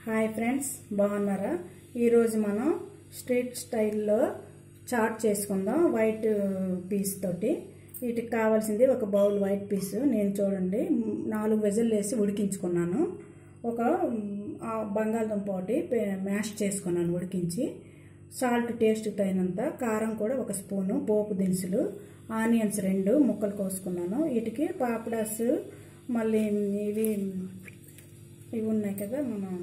hi friends బాగున్నారా ఈరోజు మనం స్ట్రీట్ స్టైల్లో చాట్ చేసుకుందాం వైట్ పీస్ తోటి వీటికి కావాల్సింది ఒక బౌల్ వైట్ పీస్ నేను చూడండి మ్, నాలుగు వెజల్ వేసి ఉడికించుకున్నాను ఒక మ్, ఆ బంగాళదుంప ఒకటి పే- మ్యాష్ చేసుకున్నాను ఉడికించి సాల్ట్ టేస్ట్ తగినంత కారం కూడా ఒక స్పూను పోపు దినుసులు ఆనియన్స్ రెండు ముక్కలు కోసుకున్నాను వీటికి పాపడాస్ మళ్ళీ ఇవి ఇవి ఉన్నాయి కదా మనం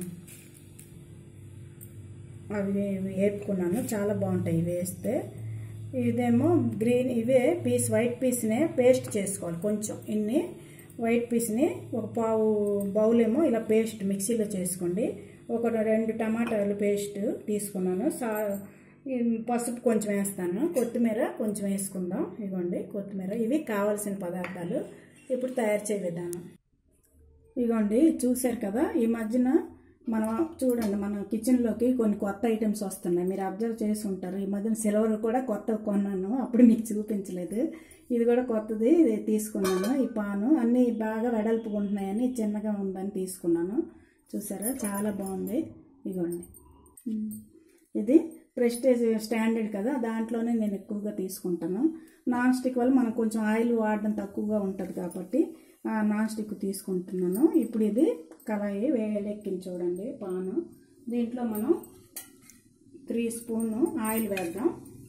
అవి వేపుకున్నాను చాలా బాగుంటాయి ఇవి వేస్తే ఇదేమో గ్రీన్ ఇవే పీస్ వైట్ పీస్నే పేస్ట్ చేసుకోవాలి కొంచెం ఇన్ని వైట్ పీస్ని ఒక పావు బౌల్ ఏమో ఇలా పేస్ట్ మిక్సీలో చేసుకోండి ఒక రెండు టమాటాలు పేస్ట్ తీసుకున్నాను సా ఈ పసుపు కొంచెం వేస్తాను కొత్తిమీర కొంచెం వేసుకుందాం ఇవ్వండి కొత్తిమీర ఇవి కావాల్సిన పదార్థాలు ఇప్పుడు తయారు చేయ విధానం ఇగోండి చూశారు కదా ఈ మధ్యన మనం చూడండి మన కిచెన్లోకి కొన్ని కొత్త ఐటమ్స్ వస్తున్నాయి మీరు అబ్జర్వ్ చేసి ఉంటారు ఈ మధ్యన సిల్వర్ కూడా కొత్త కొన్నాను అప్పుడు మీకు చూపించలేదు ఇది కూడా కొత్తది ఇది తీసుకున్నాను ఈ పాను అన్నీ బాగా వెడల్పుగా ఉంటున్నాయని చిన్నగా ఉందని తీసుకున్నాను చూసారా చాలా బాగుంది ఇగోండి ఇది ప్రెస్టేజ్ స్టాండర్డ్ కదా దాంట్లోనే నేను ఎక్కువగా తీసుకుంటాను నాన్ స్టిక్ వల్ల మనం కొంచెం ఆయిల్ వాడడం తక్కువగా ఉంటుంది కాబట్టి ఆ, నాన్ స్టిక్ తీసుకుంటున్నాను ఇప్పుడు ఇది కళాయి వేడెక్కింది చూడండి పాను దీంట్లో మనం త్రీ స్పూన్ ఆయిల్ వేద్దాం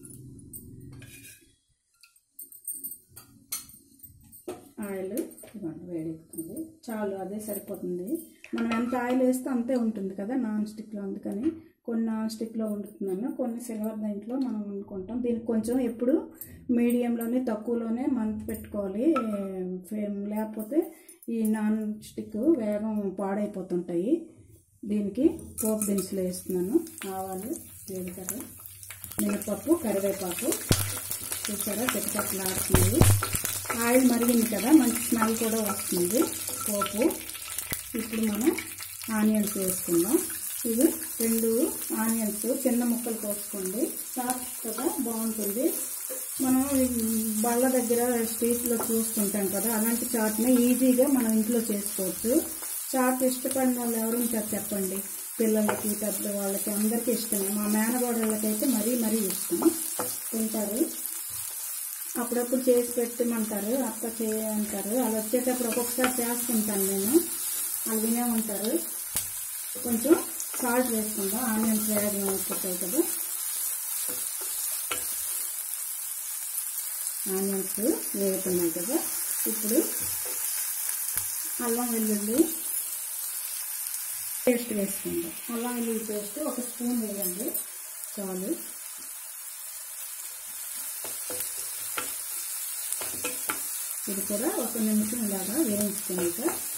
ఆయిల్ ఇవ్వండి వేడెక్కుతుంది చాలు అదే సరిపోతుంది మనం ఎంత ఆయిల్ వేస్తే అంతే ఉంటుంది కదా నాన్ స్టిక్లో అందుకని కొన్ని నాన్ స్టిక్లో వండుతున్నాను కొన్ని సిల్వర్ దాంట్లో మనం వండుకుంటాం దీనికి కొంచెం ఎప్పుడు మీడియంలోనే తక్కువలోనే మనం పెట్టుకోవాలి ఫ్లేమ్ లేకపోతే ఈ నాన్ స్టిక్ వేగం పాడైపోతుంటాయి దీనికి పోపు దినుసులు వేస్తున్నాను ఆవాలు జీలకర్ర మినపప్పు కరివేపాకు చూసారా చెక్కలు ఆడుతుంది ఆయిల్ మరిగింది కదా మంచి స్మెల్ కూడా వస్తుంది పోపు ఇప్పుడు మనం ఆనియన్స్ వేసుకుందాం ఇవి రెండు ఆనియన్స్ చిన్న ముక్కలు కోసుకోండి చాట్ కదా బాగుంటుంది మనం ఈ బళ్ళ దగ్గర స్ట్రీట్లో చూస్తుంటాం కదా అలాంటి చాట్ని ఈజీగా మనం ఇంట్లో చేసుకోవచ్చు చాట్ ఇష్టపడిన వాళ్ళు ఎవరు ఉంటారు చెప్పండి పిల్లలకి పెద్ద వాళ్ళకి అందరికీ ఇష్టమే మా మేనగోడళ్ళకైతే మరీ మరీ ఇష్టం తింటారు అప్పుడప్పుడు చేసి పెట్టమంటారు అత్త చేయంటారు అలా వచ్చేటప్పుడు ఒక్కొక్కసారి చేస్తుంటాను నేను వాళ్ళు వినే ఉంటారు కొంచెం సాల్ట్ వేసుకుందాం ఆనియన్స్ వేగం అయిపోతాయి కదా ఆనియన్స్ వేగుతున్నాయి కదా ఇప్పుడు అల్లం వెల్లుల్లి పేస్ట్ వేసుకుందాం అల్లం వెల్లుల్లి పేస్ట్ ఒక స్పూన్ వేయండి చాలు ఇది కూడా ఒక నిమిషం ఇలాగా వేయించుకున్నాక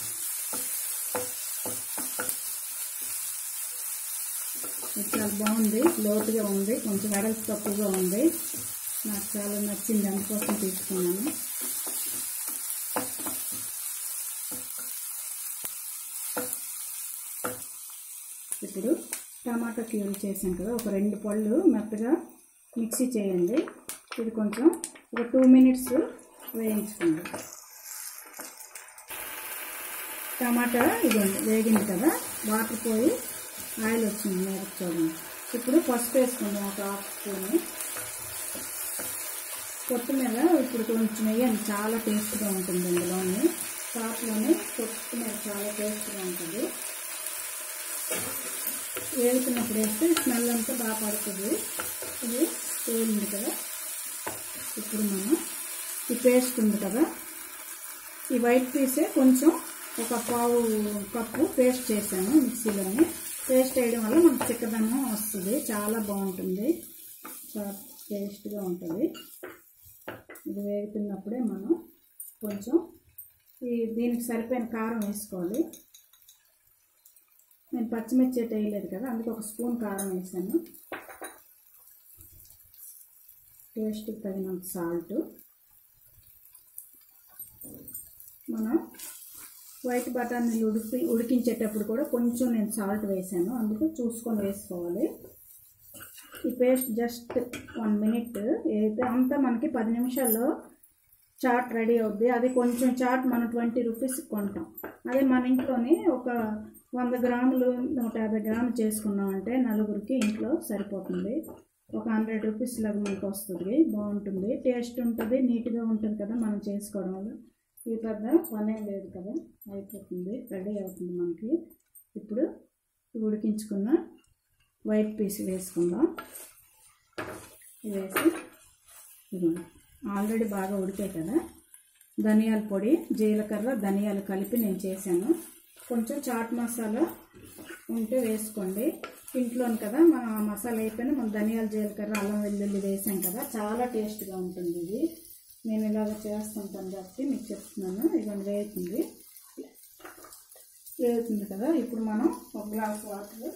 ఇది చాలా బాగుంది లోతుగా ఉంది కొంచెం వెడల్పు తక్కువగా ఉంది నాకు చాలా నచ్చింది అందుకోసం తీసుకున్నాను ఇప్పుడు టమాటా క్యూరీ చేసాం కదా ఒక రెండు పళ్ళు మెత్తగా మిక్సీ చేయండి ఇది కొంచెం ఒక టూ మినిట్స్ వేయించుకోండి టమాటా ఇదిగోండి వేగింది కదా వాటర్ పోయి ఆయిల్ వచ్చింది మీద చూడండి ఇప్పుడు పసుపు వేసుకుందాం ఒక హాఫ్ స్పూన్ కొత్తిమీర ఇప్పుడు కొంచెం వేయండి చాలా టేస్ట్గా ఉంటుంది ఇందులోని చాట్లోని కొత్తిమీర చాలా టేస్ట్గా ఉంటుంది వేగుతున్నప్పుడు వేస్తే స్మెల్ అంతా బాగా పడుతుంది ఇది వేయింది కదా ఇప్పుడు మనం ఈ పేస్ట్ ఉంది కదా ఈ వైట్ పీసే కొంచెం ఒక పావు కప్పు పేస్ట్ చేశాను మిక్సీలోని పేస్ట్ వేయడం వల్ల మనకు చిక్కదనం వస్తుంది చాలా బాగుంటుంది చాలా టేస్ట్గా ఉంటుంది ఇది వేగుతున్నప్పుడే మనం కొంచెం ఈ దీనికి సరిపోయిన కారం వేసుకోవాలి నేను పచ్చిమిర్చి అయితే వేయలేదు కదా అందుకే ఒక స్పూన్ కారం వేసాను టేస్ట్కి తగినంత సాల్ట్ మనం వైట్ బఠానీలు ఉడికి ఉడికించేటప్పుడు కూడా కొంచెం నేను సాల్ట్ వేసాను అందుకు చూసుకొని వేసుకోవాలి ఈ పేస్ట్ జస్ట్ వన్ మినిట్ అయితే అంతా మనకి పది నిమిషాల్లో చాట్ రెడీ అవుద్ది అది కొంచెం చాట్ మనం ట్వంటీ రూపీస్ కొంటాం అదే మన ఇంట్లోని ఒక వంద గ్రాములు నూట యాభై గ్రాములు చేసుకున్నామంటే నలుగురికి ఇంట్లో సరిపోతుంది ఒక హండ్రెడ్ రూపీస్ లాగా మనకు వస్తుంది బాగుంటుంది టేస్ట్ ఉంటుంది నీట్గా ఉంటుంది కదా మనం చేసుకోవడం వల్ల ఈ పెద్ద పనే లేదు కదా అయిపోతుంది రెడీ అవుతుంది మనకి ఇప్పుడు ఉడికించుకున్న వైట్ పీస్ వేసుకుందాం ఇది వేసి ఇదిగోండి ఆల్రెడీ బాగా ఉడికాయి కదా ధనియాల పొడి జీలకర్ర ధనియాలు కలిపి నేను చేశాను కొంచెం చాట్ మసాలా ఉంటే వేసుకోండి ఇంట్లోని కదా మన మసాలా అయిపోయినా మన ధనియాల జీలకర్ర అల్లం వెల్లుల్లి వేసాం కదా చాలా టేస్ట్గా ఉంటుంది ఇది నేను ఇలాగ చేస్తుంటాను కాబట్టి మీకు చెప్తున్నాను ఇదిగోండి వేగుతుంది వేగుతుంది కదా ఇప్పుడు మనం ఒక గ్లాస్ వాటర్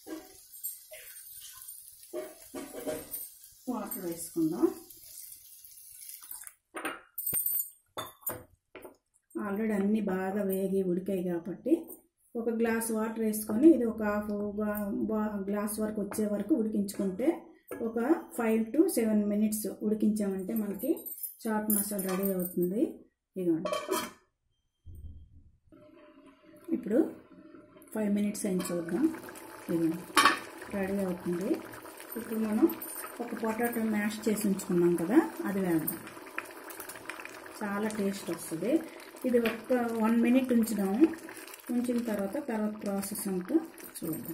వాటర్ వేసుకుందాం ఆల్రెడీ అన్నీ బాగా వేగి ఉడికాయి కాబట్టి ఒక గ్లాస్ వాటర్ వేసుకొని ఇది ఒక హాఫ్ గ్లాస్ వరకు వచ్చే వరకు ఉడికించుకుంటే ఒక ఫైవ్ టు సెవెన్ మినిట్స్ ఉడికించామంటే మనకి చాట్ మసాలా రెడీ అవుతుంది ఇదిగోండి ఇప్పుడు ఫైవ్ మినిట్స్ అయిన చూద్దాం ఇదిగోండి రెడీ అవుతుంది ఇప్పుడు మనం ఒక పొటాటో మ్యాష్ చేసి ఉంచుకున్నాం కదా అది వేద్దాం చాలా టేస్ట్ వస్తుంది ఇది ఒక్క వన్ మినిట్ ఉంచుదాము ఉంచిన తర్వాత తర్వాత ప్రాసెస్ అంతా చూద్దాం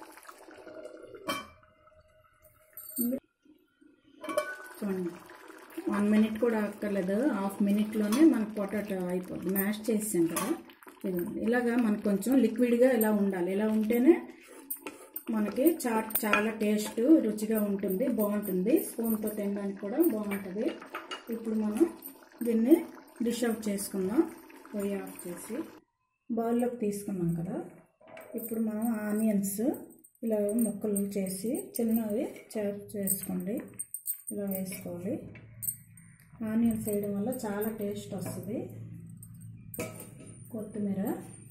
చూడండి వన్ మినిట్ కూడా అక్కర్లేదు హాఫ్ మినిట్లోనే మనకు పొటాటో అయిపోద్ది మ్యాష్ చేసాం కదా ఇదిగోండి ఇలాగా మనకు కొంచెం లిక్విడ్గా ఇలా ఉండాలి ఇలా ఉంటేనే మనకి చాట్ చాలా టేస్ట్ రుచిగా ఉంటుంది బాగుంటుంది స్పూన్తో తినడానికి కూడా బాగుంటుంది ఇప్పుడు మనం దీన్ని డిష్ అవుట్ చేసుకుందాం పొయ్యి ఆఫ్ చేసి బౌల్లోకి తీసుకున్నాం కదా ఇప్పుడు మనం ఆనియన్స్ ఇలా ముక్కలు చేసి చిన్నవి చాప్ చేసుకోండి ఇలా వేసుకోవాలి ఆనియన్స్ వేయడం వల్ల చాలా టేస్ట్ వస్తుంది కొత్తిమీర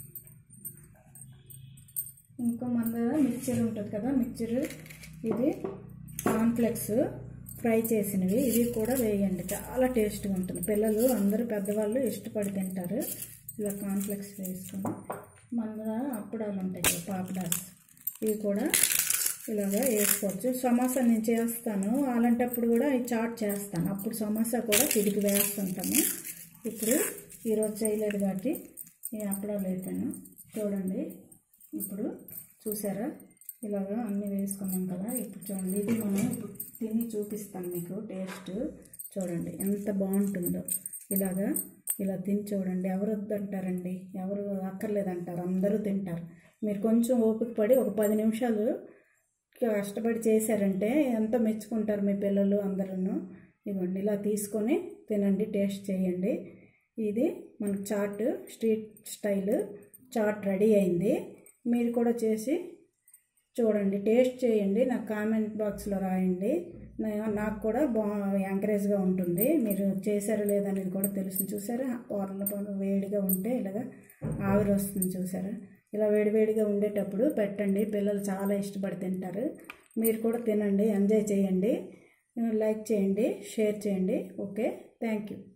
ఇంకా మన దగ్గర మిక్చర్ ఉంటుంది కదా మిక్చర్ ఇది కాన్ఫ్లెక్స్ ఫ్రై చేసినవి ఇవి కూడా వేయండి చాలా టేస్ట్గా ఉంటుంది పిల్లలు అందరూ పెద్దవాళ్ళు ఇష్టపడి తింటారు ఇలా కాన్ఫ్లెక్స్ వేసుకొని మన దగ్గర అప్పడాలు ఉంటాయి కదా పాపడాస్ ఇవి కూడా ఇలాగా వేసుకోవచ్చు సమోసా నేను చేస్తాను అలాంటప్పుడు కూడా ఈ చాట్ చేస్తాను అప్పుడు సమోసా కూడా తిరిగి వేస్తుంటాము ఇప్పుడు ఈరోజు చేయలేదు కాబట్టి నేను అప్పడాలు వేసాను చూడండి ఇప్పుడు చూసారా ఇలాగా అన్నీ వేసుకున్నాం కదా ఇప్పుడు చూడండి ఇది మనం ఇప్పుడు తిని చూపిస్తాను మీకు టేస్ట్ చూడండి ఎంత బాగుంటుందో ఇలాగా ఇలా తిని చూడండి ఎవరు వద్దంటారండి ఎవరు అక్కర్లేదంటారు అందరూ తింటారు మీరు కొంచెం ఓపిక పడి ఒక పది నిమిషాలు కష్టపడి చేశారంటే ఎంతో మెచ్చుకుంటారు మీ పిల్లలు అందరూ ఇవ్వండి ఇలా తీసుకొని తినండి టేస్ట్ చేయండి ఇది మనకు chaat street style chaat ready అయింది మీరు కూడా చేసి చూడండి టేస్ట్ చేయండి నాకు కామెంట్ బాక్స్లో రాయండి నా- నాకు కూడా బా ఎంకరేజ్గా ఉంటుంది మీరు చేశారో లేదనేది కూడా తెలుసు చూసారా వారంలో వేడిగా ఉంటే ఇలాగా ఆవిరి వస్తుంది చూసారా ఇలా వేడివేడిగా ఉండేటప్పుడు పెట్టండి పిల్లలు చాలా ఇష్టపడి తింటారు మీరు కూడా తినండి ఎంజాయ్ చేయండి లైక్ చేయండి షేర్ చేయండి ఓకే థ్యాంక్ యూ